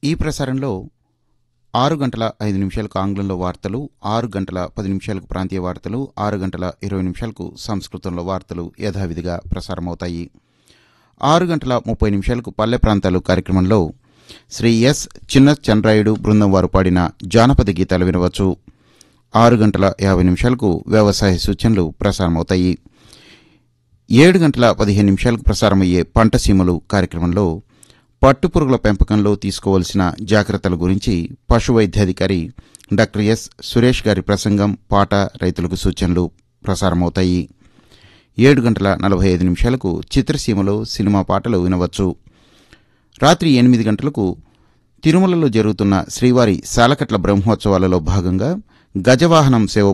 ఈ ప్రసారంలో ఆరు గంటల ఐదు నిమిషాలకు ఆంగ్లంలో వార్తలు ఆరు గంటల పది నిమిషాలకు ప్రాంతీయ వార్తలు ఆరు గంటల ఇరవై నిమిషాలకు సంస్కృతంలో వార్తలు యథావిధిగా ప్రసారమవుతాయి ఆరు గంటల ముప్పై నిమిషాలకు పల్లె ప్రాంతాలు కార్యక్రమంలో శ్రీ ఎస్ చిన్న చంద్రాయుడు బృందం వారు పాడిన జానపద గీతాలు వినవచ్చు ఆరు గంటల యాభై నిమిషాలకు వ్యవసాయ సూచనలు ప్రసారమవుతాయి ఏడు గంటల పదిహేను నిమిషాలకు ప్రసారమయ్యే పంట సీమలు కార్యక్రమంలో పట్టుపురుగుల పెంపకంలో తీసుకోవలసిన జాగ్రత్తల గురించి పశు వైద్యాధికారి డాక్టర్ ఎస్ సురేష్ గారి ప్రసంగం పాట రైతులకు సూచనలు ప్రసారమవుతాయి ఏడు గంటల నలభై ఐదు నిమిషాలకు చిత్రసీమలో సినిమా పాటలు వినవచ్చు రాత్రి ఎనిమిది గంటలకు తిరుమలలో జరుగుతున్న శ్రీవారి సాలకట్ల బ్రహ్మోత్సవాలలో భాగంగా గజవాహనం సేవ